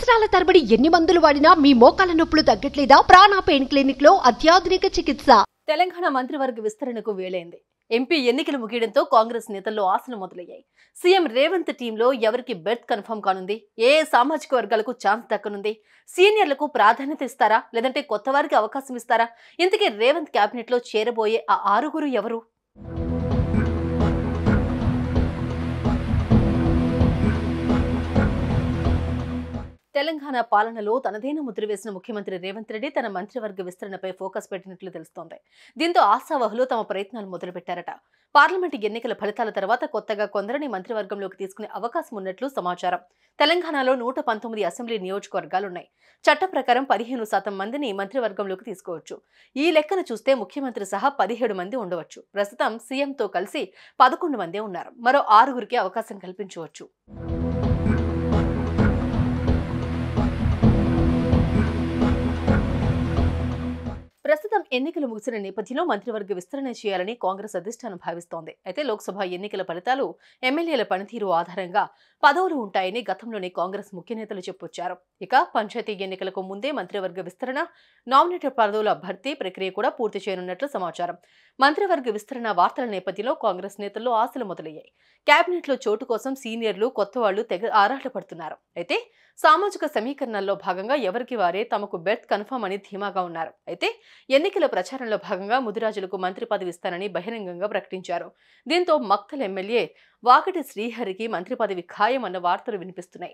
సంవత్సరాల తరబడి ఎన్ని మందులు వాడినా మీ మోకాల నొప్పులు తగ్గట్లేదా ప్రాణ పెయిన్ క్లినిక్ లో అత్యాధునిక చికిత్స తెలంగాణ మంత్రివర్గ విస్తరణకు వేలైంది ఎంపీ ఎన్నికలు ముగియడంతో కాంగ్రెస్ నేతల్లో ఆశలు మొదలయ్యాయి సీఎం రేవంత్ టీంలో ఎవరికి బెర్త్ కన్ఫర్మ్ కానుంది ఏ ఏ సామాజిక వర్గాలకు ఛాన్స్ దక్కనుంది సీనియర్లకు ప్రాధాన్యత ఇస్తారా లేదంటే కొత్త వారికి అవకాశం ఇస్తారా ఇంతకీ రేవంత్ కేబినెట్ లో చేరబోయే ఆ ఆరుగురు ఎవరు తెలంగాణ పాలనలో తనదైన ముద్ర వేసిన ముఖ్యమంత్రి రేవంత్ రెడ్డి తన మంత్రివర్గ విస్తరణపై ఫోకస్ పెట్టినట్లు తెలుస్తోంది దీంతో ఆశావహులు తమ ప్రయత్నాలు మొదలుపెట్టారట పార్లమెంటు ఎన్నికల ఫలితాల తర్వాత కొత్తగా కొందరిని మంత్రివర్గంలోకి తీసుకునే అవకాశం ఉన్నట్లు సమాచారం తెలంగాణలో నూట పంతొమ్మిది అసెంబ్లీ నియోజకవర్గాలున్నాయి చట్ట ప్రకారం పదిహేను శాతం మందిని మంత్రివర్గంలోకి తీసుకోవచ్చు ఈ లెక్కను చూస్తే ముఖ్యమంత్రి సహా పదిహేడు మంది ఉండవచ్చు ప్రస్తుతం సీఎంతో కలిసి పదకొండు మందే ఉన్నారు మరో ఆరుగురికి అవకాశం కల్పించవచ్చు ప్రస్తుతం ఎన్నికలు ముగిసిన నేపథ్యంలో మంత్రివర్గ విస్తరణ చేయాలని కాంగ్రెస్ అధిష్టానం భావిస్తోంది అయితే లోక్సభ ఎన్నికల ఫలితాలు ఎమ్మెల్యేల పనితీరు ఆధారంగా పదవులు ఉంటాయని గతంలోనే కాంగ్రెస్ ముఖ్య నేతలు చెప్పొచ్చారు ఇక పంచాయతీ ఎన్నికలకు ముందే మంత్రివర్గ విస్తరణ నామినేటెడ్ పదవుల భర్తీ ప్రక్రియ కూడా పూర్తి చేయనున్నట్లు సమాచారం మంత్రివర్గ విస్తరణ వార్తల నేపథ్యంలో కాంగ్రెస్ నేతల్లో ఆశలు మొదలయ్యాయి కేబినెట్లో చోటు కోసం సీనియర్లు కొత్త వాళ్లు తెగ ఆరాటపడుతున్నారు అయితే సామాజిక సమీకరణల్లో భాగంగా ఎవరికి వారే తమకు బెర్త్ కన్ఫర్మ్ అని ధీమాగా ఉన్నారు అయితే ఎన్నికల ప్రచారంలో భాగంగా ముదిరాజులకు మంత్రి పదవి ఇస్తానని బహిరంగంగా ప్రకటించారు దీంతో మక్తల్ ఎమ్మెల్యే వాకటి శ్రీహరికి మంత్రి పదవి ఖాయమన్న వార్తలు వినిపిస్తున్నాయి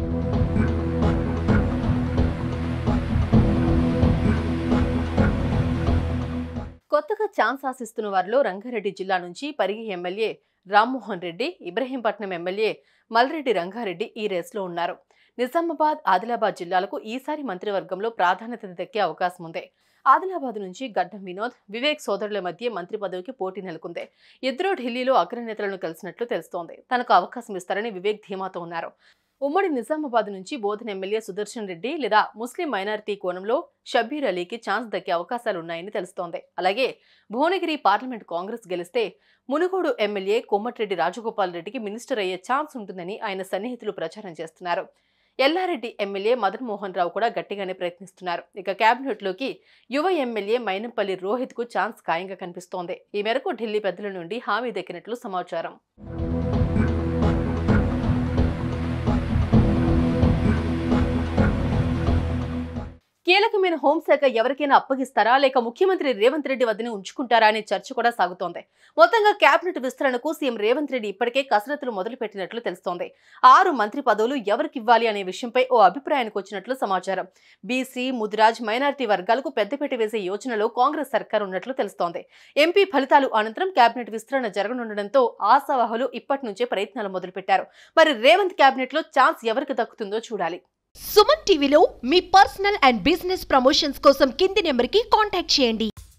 కొత్తగా ఛాన్స్ ఆశిస్తున్న వారిలో రంగారెడ్డి జిల్లా నుంచి పరిగి ఎమ్మెల్యే రామ్మోహన్ రెడ్డి ఇబ్రహీంపట్నం ఎమ్మెల్యే మల్రెడ్డి రంగారెడ్డి ఈ రేస్లో ఉన్నారు నిజామాబాద్ ఆదిలాబాద్ జిల్లాలకు ఈసారి మంత్రివర్గంలో ప్రాధాన్యత దక్కే అవకాశం ఉంది ఆదిలాబాద్ నుంచి గడ్డం వినోద్ వివేక్ సోదరుల మధ్య మంత్రి పదవికి పోటీ నెలకొంది ఇద్దరు ఢిల్లీలో అగ్రనేతలను కలిసినట్లు తెలుస్తోంది తనకు అవకాశం ఇస్తారని వివేక్ ధీమాతో ఉన్నారు ఉమ్మడి నిజామాబాద్ నుంచి బోధన ఎమ్మెల్యే సుదర్శన్ రెడ్డి లేదా ముస్లిం మైనారిటీ కోణంలో షబ్బీర్ అలీకి ఛాన్స్ దక్కే అవకాశాలున్నాయని తెలుస్తోంది అలాగే భువనగిరి పార్లమెంట్ కాంగ్రెస్ గెలిస్తే మునుగోడు ఎమ్మెల్యే కొమ్మటిరెడ్డి రాజగోపాల్ రెడ్డికి మినిస్టర్ అయ్యే ఛాన్స్ ఉంటుందని ఆయన సన్నిహితులు ప్రచారం చేస్తున్నారు ఎల్లారెడ్డి ఎమ్మెల్యే మదన్ మోహన్ రావు కూడా గట్టిగానే ప్రయత్నిస్తున్నారు ఇక కేబినెట్లోకి యువ ఎమ్మెల్యే మైనంపల్లి రోహిత్ కు ఛాన్స్ ఖాయంగా కనిపిస్తోంది ఈ మేరకు ఢిల్లీ పెద్దల నుండి హామీ దక్కినట్లు సమాచారం కీలకమైన హోంశాఖ ఎవరికైనా అప్పగిస్తారా లేక ముఖ్యమంత్రి రేవంత్ రెడ్డి వద్దనే ఉంచుకుంటారా అనే చర్చ కూడా సాగుతోంది మొత్తంగా కేబినెట్ విస్తరణకు సీఎం రేవంత్ రెడ్డి ఇప్పటికే కసరత్తులు మొదలుపెట్టినట్లు తెలుస్తోంది ఆరు మంత్రి పదవులు ఎవరికి ఇవ్వాలి అనే విషయంపై ఓ అభిప్రాయానికి వచ్చినట్లు సమాచారం బీసీ ముదిరాజ్ మైనారిటీ వర్గాలకు పెద్దపీట వేసే యోచనలో కాంగ్రెస్ సర్కార్ ఉన్నట్లు తెలుస్తోంది ఎంపీ ఫలితాలు అనంతరం కేబినెట్ విస్తరణ జరగనుండడంతో ఆశావాహులు ఇప్పటి నుంచే ప్రయత్నాలు మొదలుపెట్టారు మరి రేవంత్ కేబినెట్ లో ఛాన్స్ ఎవరికి దక్కుతుందో చూడాలి సుమన్ టీవీలో మీ పర్సనల్ అండ్ బిజినెస్ ప్రమోషన్స్ కోసం కింది నెంబర్ కి కాంటాక్ట్ చేయండి